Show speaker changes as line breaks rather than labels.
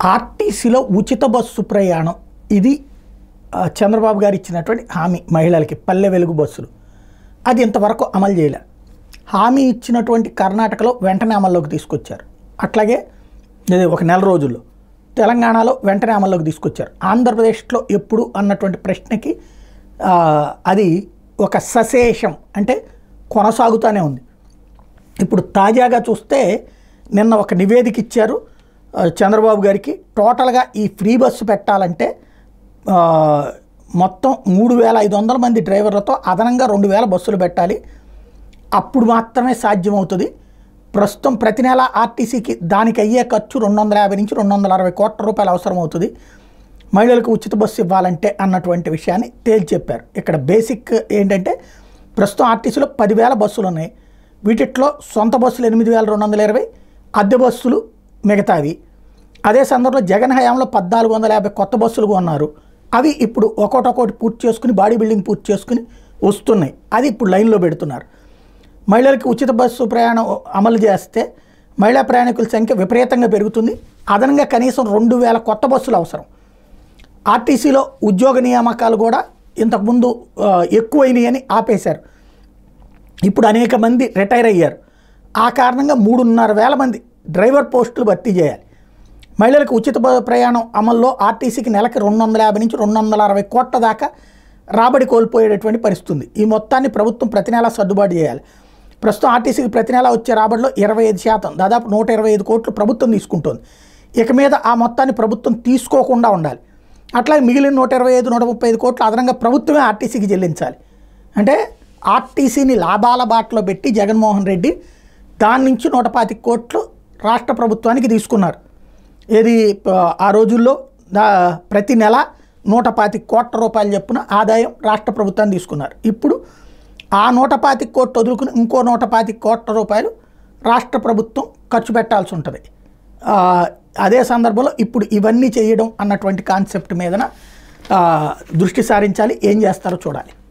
ఆర్టీసీలో ఉచిత బస్సు ప్రయాణం ఇది ఆ, చంద్రబాబు గారు ఇచ్చినటువంటి హామీ మహిళలకి పల్లె వెలుగు బస్సులు అది ఇంతవరకు అమలు చేయలే హామీ ఇచ్చినటువంటి కర్ణాటకలో వెంటనే అమల్లోకి తీసుకొచ్చారు అట్లాగే ఇది ఒక నెల రోజుల్లో తెలంగాణలో వెంటనే అమల్లోకి తీసుకొచ్చారు ఆంధ్రప్రదేశ్లో ఎప్పుడు అన్నటువంటి ప్రశ్నకి ఆ, అది ఒక సశేషం అంటే కొనసాగుతూనే ఉంది ఇప్పుడు తాజాగా చూస్తే నిన్న ఒక నివేదిక ఇచ్చారు ఆ, చంద్రబాబు గారికి టోటల్గా ఈ ఫ్రీ బస్సు పెట్టాలంటే ఆ, మొత్తం మూడు వేల ఐదు వందల మంది డ్రైవర్లతో అదనంగా రెండు వేల బస్సులు పెట్టాలి అప్పుడు మాత్రమే సాధ్యమవుతుంది ప్రస్తుతం ప్రతి నెల ఆర్టీసీకి దానికి అయ్యే ఖర్చు రెండు వందల యాభై నుంచి రెండు వందల అరవై కోట్ల రూపాయలు అవసరం అవుతుంది మహిళలకు ఉచిత బస్సు ఇవ్వాలంటే అన్నటువంటి విషయాన్ని తేల్చి చెప్పారు ఇక్కడ బేసిక్ ఏంటంటే ప్రస్తుతం ఆర్టీసీలో పదివేల బస్సులు ఉన్నాయి వీటిట్లో సొంత బస్సులు ఎనిమిది వేల రెండు వందల ఇరవై అద్దె బస్సులు మిగతావి అదే సందర్భంలో జగన్ హయాంలో పద్నాలుగు వందల యాభై కొత్త బస్సులు కొన్నారు అవి ఇప్పుడు ఒక్కొక్కటి పూర్తి చేసుకుని బాడీ బిల్డింగ్ పూర్తి చేసుకుని వస్తున్నాయి అది ఇప్పుడు లైన్లో పెడుతున్నారు మహిళలకు ఉచిత బస్సు ప్రయాణం అమలు చేస్తే మహిళా ప్రయాణికుల సంఖ్య విపరీతంగా పెరుగుతుంది అదనంగా కనీసం రెండు వేల కొత్త బస్సులు అవసరం ఆర్టీసీలో ఉద్యోగ నియామకాలు కూడా ఇంతకుముందు ఆ, ఎక్కువైనాయి అని ఆపేశారు ఇప్పుడు అనేక మంది రిటైర్ అయ్యారు ఆ కారణంగా మూడున్నర వేల మంది డ్రైవర్ పోస్టులు భర్తీ చేయాలి మహిళలకు ఉచిత బ- ప్రయాణం అమల్లో ఆర్టీసీకి నెలకి రెండు వందల యాభై నుంచి రెండు వందల అరవై కోట్ల దాకా రాబడి కోల్పోయేటటువంటి పరిస్థితి ఉంది ఈ మొత్తాన్ని ప్రభుత్వం ప్రతి నెలా సర్దుబాటు చేయాలి ప్రస్తుతం ఆర్టీసీకి ప్రతి నెలా వచ్చే రాబడిలో ఇరవై ఐదు శాతం దాదాపు నూట ఇరవై ఐదు కోట్లు ప్రభుత్వం తీసుకుంటుంది ఇక మీద ఆ మొత్తాన్ని ప్రభుత్వం తీసుకోకుండా ఉండాలి అట్లాగే మిగిలిన నూట ఇరవై ఐదు నూట ముప్పై ఐదు కోట్లు అదనంగా ప్రభుత్వమే ఆర్టీసీకి చెల్లించాలి అంటే ఆర్టీసీని లాభాల బాటలో పెట్టి జగన్మోహన్ రెడ్డి దాని నుంచి నూట పాతిక కోట్లు రాష్ట్ర ప్రభుత్వానికి తీసుకున్నారు ఏది ఆ, ఆ రోజుల్లో దా ప్రతి నెల నూట పాతిక కోట్ల రూపాయలు చొప్పున ఆదాయం రాష్ట్ర ప్రభుత్వాన్ని తీసుకున్నారు ఇప్పుడు ఆ నూట పాతిక కోట్లు వదులుకుని ఇంకో నూట పాతిక కోట్ల రూపాయలు రాష్ట్ర ప్రభుత్వం ఖర్చు పెట్టాల్సి ఉంటుంది ఆ, అదే సందర్భంలో ఇప్పుడు ఇవన్నీ చేయడం అన్నటువంటి కాన్సెప్ట్ మీదన ఆ, దృష్టి సారించాలి ఏం చేస్తారో చూడాలి